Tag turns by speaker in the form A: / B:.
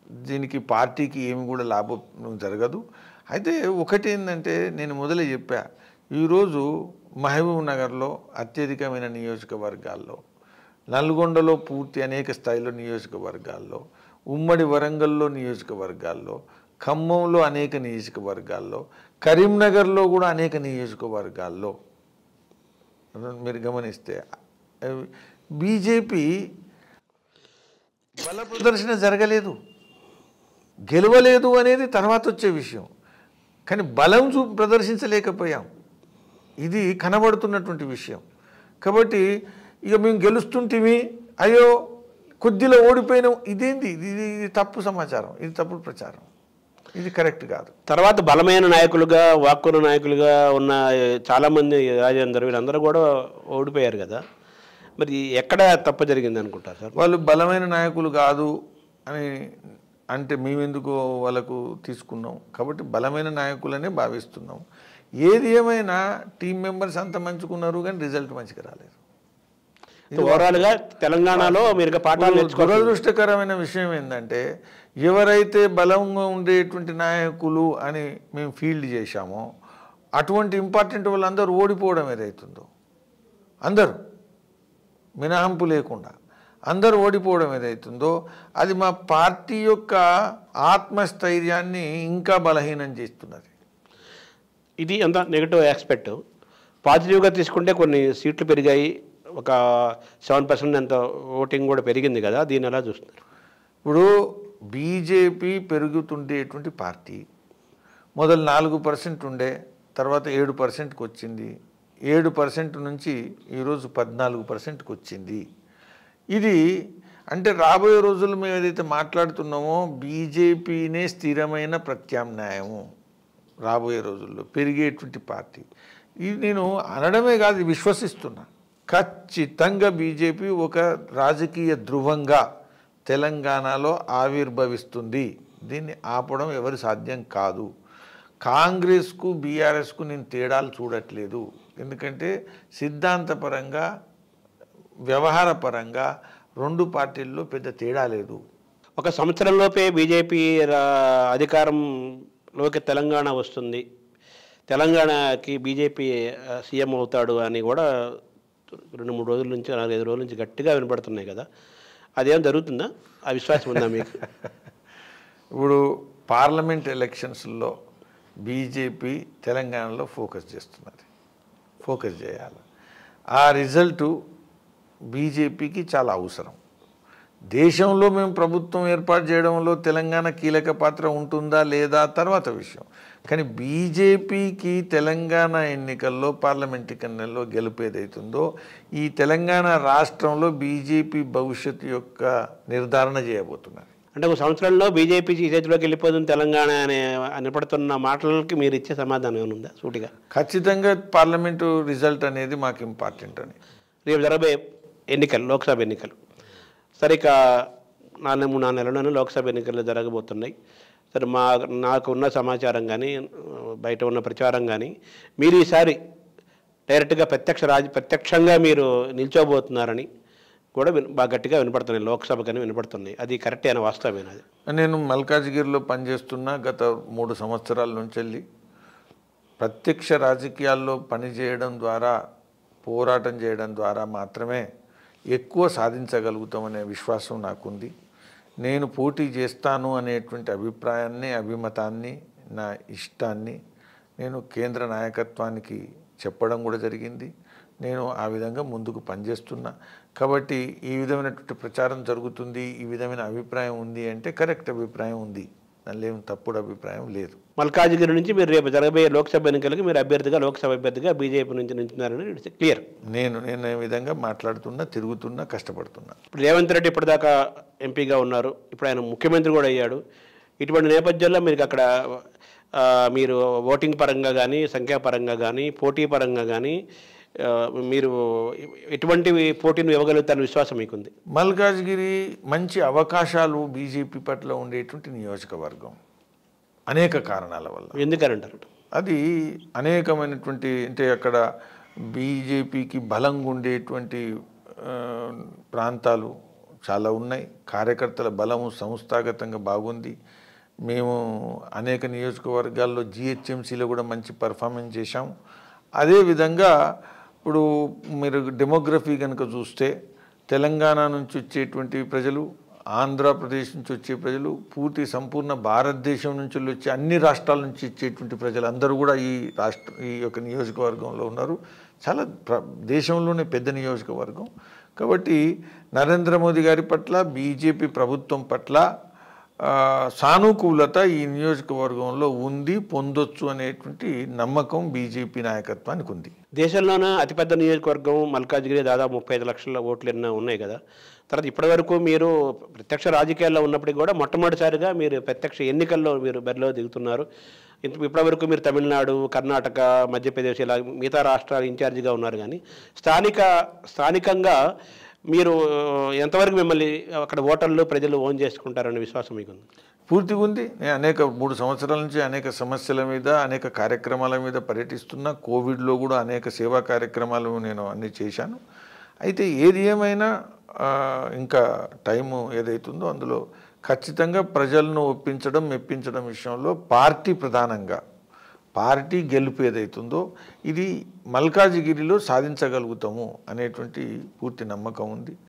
A: దీనికి పార్టీకి ఏమి కూడా లాభం జరగదు అయితే ఒకటి ఏంటంటే నేను మొదలే చెప్పా ఈరోజు మహబూబ్ నగర్లో అత్యధికమైన నియోజకవర్గాల్లో నల్గొండలో పూర్తి అనేక స్థాయిలో నియోజకవర్గాల్లో ఉమ్మడి వరంగల్లో నియోజకవర్గాల్లో ఖమ్మంలో అనేక నియోజకవర్గాల్లో కరీంనగర్లో కూడా అనేక నియోజకవర్గాల్లో మీరు గమనిస్తే బీజేపీ బల ప్రదర్శన జరగలేదు గెలవలేదు అనేది తర్వాత వచ్చే విషయం కానీ బలం చూ ప్రదర్శించలేకపోయాం ఇది కనబడుతున్నటువంటి విషయం కాబట్టి ఇక మేము గెలుస్తుంటిమి అయ్యో కొద్దిలో ఓడిపోయినాం ఇదేంది ఇది ఇది తప్పు సమాచారం ఇది తప్పుడు ప్రచారం ఇది కరెక్ట్ కాదు
B: తర్వాత బలమైన నాయకులుగా వాక్కుల నాయకులుగా ఉన్న చాలామంది రాజేందర్ వీళ్ళందరూ కూడా ఓడిపోయారు కదా మరి ఎక్కడ తప్పు జరిగింది అనుకుంటారు సార్
A: వాళ్ళు బలమైన నాయకులు కాదు అని అంటే మేమెందుకు వాళ్ళకు తీసుకున్నాం కాబట్టి బలమైన నాయకులనే భావిస్తున్నాం ఏది ఏమైనా టీం మెంబర్స్ అంత మంచుకున్నారు కానీ రిజల్ట్ మంచిగా రాలేదు
B: ఓవరాల్గా తెలంగాణలో మీరు పాఠాలు నేర్చుకో
A: దురదృష్టకరమైన విషయం ఏంటంటే ఎవరైతే బలంగా ఉండేటువంటి నాయకులు అని మేము ఫీల్డ్ చేశామో అటువంటి ఇంపార్టెంట్ వాళ్ళందరూ ఓడిపోవడం ఏదైతుందో అందరూ మినహాంపు లేకుండా అందరూ ఓడిపోవడం ఏదైతుందో అది మా పార్టీ యొక్క ఆత్మస్థైర్యాన్ని ఇంకా బలహీనం చేస్తున్నది
B: ఇది ఎంత నెగిటివ్ ఆస్పెక్ట్ పాజిటివ్గా తీసుకుంటే కొన్ని సీట్లు పెరిగాయి ఒక సెవెన్ పర్సెంట్ ఎంత ఓటింగ్ కూడా పెరిగింది కదా దీన్ని ఎలా చూస్తున్నారు
A: ఇప్పుడు బీజేపీ పెరుగుతుండేటువంటి పార్టీ మొదలు నాలుగు పర్సెంట్ ఉండే తర్వాత ఏడు పర్సెంట్కి వచ్చింది ఏడు పర్సెంట్ నుంచి ఈరోజు పద్నాలుగు పర్సెంట్కి వచ్చింది ఇది అంటే రాబోయే రోజుల్లో మేము ఏదైతే మాట్లాడుతున్నామో బీజేపీనే స్థిరమైన ప్రత్యామ్నాయము రాబోయే రోజుల్లో పెరిగేటువంటి పార్టీ ఇది నేను అనడమే కాదు ఇది విశ్వసిస్తున్నా ఖచ్చితంగా బీజేపీ ఒక రాజకీయ ధృవంగా తెలంగాణలో ఆవిర్భవిస్తుంది దీన్ని ఆపడం ఎవరి సాధ్యం కాదు కాంగ్రెస్కు బీఆర్ఎస్కు నేను తేడాలు చూడట్లేదు ఎందుకంటే సిద్ధాంతపరంగా వ్యవహారపరంగా రెండు పార్టీల్లో పెద్ద తేడా లేదు
B: ఒక సంవత్సరంలోపే బీజేపీ రా- అధికారంలోకి తెలంగాణ వస్తుంది తెలంగాణకి బీజేపీ ఆ, సీఎం అవుతాడు అని కూడా రెండు మూడు రోజుల నుంచి నాలుగైదు రోజుల నుంచి గట్టిగా వినపడుతున్నాయి కదా అదేం జరుగుతుందా ఆ విశ్వాసం ఉందా మీకు
A: ఇప్పుడు పార్లమెంట్ ఎలక్షన్స్లో బీజేపీ తెలంగాణలో ఫోకస్ చేస్తున్నది ఫోకస్ చేయాలి ఆ రిజల్టు బీజేపీకి చాలా అవసరం దేశంలో మేము ప్రభుత్వం ఏర్పాటు చేయడంలో తెలంగాణ కీలక పాత్ర ఉంటుందా లేదా తర్వాత విషయం కానీ బీజేపీకి తెలంగాణ ఎన్నికల్లో పార్లమెంట్ ఎన్నికల్లో గెలుపు ఏదైతుందో ఈ తెలంగాణ రాష్ట్రంలో బీజేపీ భవిష్యత్తు యొక్క నిర్ధారణ చేయబోతున్నారు
B: అంటే ఒక సంవత్సరంలో బీజేపీ చేతిలోకి వెళ్ళిపోతుంది తెలంగాణ అనే నిలబడుతున్న మాటలకి మీరు ఇచ్చే సమాధానం ఏమైనా ఉందా సూటిగా
A: ఖచ్చితంగా పార్లమెంటు రిజల్ట్ అనేది మాకు ఇంపార్టెంట్ అని
B: రేపు జరగబోయే ఎన్నికలు లోక్సభ ఎన్నికలు సరే ఇక నాలుగు మూడు నాలుగు నెలల్లోనే లోక్సభ ఎన్నికలు జరగబోతున్నాయి సరే మా నాకు ఉన్న సమాచారం కానీ బయట ఉన్న ప్రచారం కానీ మీరు ఈసారి డైరెక్ట్గా ప్రత్యక్ష రాజ ప్రత్యక్షంగా మీరు నిల్చోబోతున్నారని కూడా విన్ బాగా గట్టిగా వినపడుతున్నాయి లోక్సభ కానీ వినపడుతున్నాయి అది కరెక్టే అని వాస్తవమేనా అది
A: నేను మల్కాజ్గిరిలో పనిచేస్తున్నా గత మూడు సంవత్సరాల నుంచి వెళ్ళి ప్రత్యక్ష రాజకీయాల్లో పనిచేయడం ద్వారా పోరాటం చేయడం ద్వారా మాత్రమే ఎక్కువ సాధించగలుగుతామనే విశ్వాసం నాకుంది నేను పోటీ చేస్తాను అనేటువంటి అభిప్రాయాన్ని అభిమతాన్ని నా ఇష్టాన్ని నేను కేంద్ర నాయకత్వానికి చెప్పడం కూడా జరిగింది నేను ఆ విధంగా ముందుకు పనిచేస్తున్నా కాబట్టి ఈ విధమైనటువంటి ప్రచారం జరుగుతుంది ఈ విధమైన అభిప్రాయం ఉంది అంటే కరెక్ట్ అభిప్రాయం ఉంది దానిలో ఏం తప్పుడు అభిప్రాయం లేదు
B: మల్కాజిగిరి నుంచి మీరు రేపు జరగబోయే లోక్సభ ఎన్నికలకి మీరు అభ్యర్థిగా లోక్సభ అభ్యర్థిగా బీజేపీ నుంచి నించున్నారని క్లియర్
A: నేను నేను ఈ విధంగా మాట్లాడుతున్నా తిరుగుతున్నా కష్టపడుతున్నా
B: ఇప్పుడు రేవంత్ రెడ్డి ఇప్పటిదాకా ఎంపీగా ఉన్నారు ఇప్పుడు ఆయన ముఖ్యమంత్రి కూడా అయ్యాడు ఇటువంటి నేపథ్యంలో మీకు అక్కడ ఆ, మీరు ఓటింగ్ పరంగా కానీ సంఖ్యాపరంగా కానీ పోటీ పరంగా కానీ ఆ, మీరు ఎటువంటి పోటీని ఇవ్వగలుగుతారని విశ్వాసం మీకుంది
A: మల్కాజ్గిరి మంచి అవకాశాలు బీజేపీ పట్ల ఉండేటువంటి నియోజకవర్గం అనేక కారణాల వల్ల
B: ఎందుకని అంటారు
A: అది అనేకమైనటువంటి అంటే అక్కడ బీజేపీకి బలంగా ఉండేటువంటి ఆ, ప్రాంతాలు చాలా ఉన్నాయి కార్యకర్తల బలము సంస్థాగతంగా బాగుంది మేము అనేక నియోజకవర్గాల్లో జిహెచ్ఎంసీలో కూడా మంచి పర్ఫార్మెన్స్ చేశాం అదేవిధంగా ఇప్పుడు మీరు డెమోగ్రఫీ కనుక చూస్తే తెలంగాణ నుంచి వచ్చేటువంటి ప్రజలు ఆంధ్రప్రదేశ్ నుంచి వచ్చే ప్రజలు పూర్తి సంపూర్ణ భారతదేశం నుంచి వచ్చే అన్ని రాష్ట్రాల నుంచి వచ్చేటువంటి ప్రజలు అందరూ కూడా ఈ రాష్ట్ర ఈ యొక్క నియోజకవర్గంలో ఉన్నారు చాలా ప్ర దేశంలోనే పెద్ద నియోజకవర్గం కాబట్టి నరేంద్ర మోదీ గారి పట్ల బీజేపీ ప్రభుత్వం పట్ల ఆ, సానుకూలత ఈ నియోజకవర్గంలో ఉంది పొందొచ్చు అనేటువంటి నమ్మకం బీజేపీ నాయకత్వానికి ఉంది
B: దేశంలోనే అతిపెద్ద నియోజకవర్గం మల్కాజ్గిరి దాదాపు ముప్పై ఐదు లక్షల ఓట్లు ఎన్నో ఉన్నాయి కదా తర్వాత ఇప్పటివరకు మీరు ప్రత్యక్ష రాజకీయాల్లో ఉన్నప్పటికీ కూడా మొట్టమొదటిసారిగా మీరు ప్రత్యక్ష ఎన్నికల్లో మీరు బరిలో దిగుతున్నారు ఇంత- ఇప్పటివరకు మీరు తమిళనాడు కర్ణాటక మధ్యప్రదేశ్ ఇలా మిగతా రాష్ట్రాలు ఇన్ఛార్జిగా ఉన్నారు కానీ స్థానిక స్థానికంగా మీరు ఎంతవరకు మిమ్మల్ని అక్కడ ఓటర్లు ప్రజలు ఓన్ చేసుకుంటారనే విశ్వాసం మీకు ఉంది
A: పూర్తిగా ఉంది నేను అనేక మూడు సంవత్సరాల నుంచి అనేక సమస్యల మీద అనేక కార్యక్రమాల మీద పర్యటిస్తున్నా కోవిడ్లో కూడా అనేక సేవా కార్యక్రమాలు నేను అన్ని చేశాను అయితే ఏది ఏమైనా ఆ, ఇంకా టైము ఏదైతుందో అందులో ఖచ్చితంగా ప్రజలను ఒప్పించడం మెప్పించడం విషయంలో పార్టీ ప్రధానంగా పార్టీ గెలుపు ఏదైతుందో ఇది మల్కాజిగిరిలో సాధించగలుగుతాము అనేటువంటి పూర్తి నమ్మకం ఉంది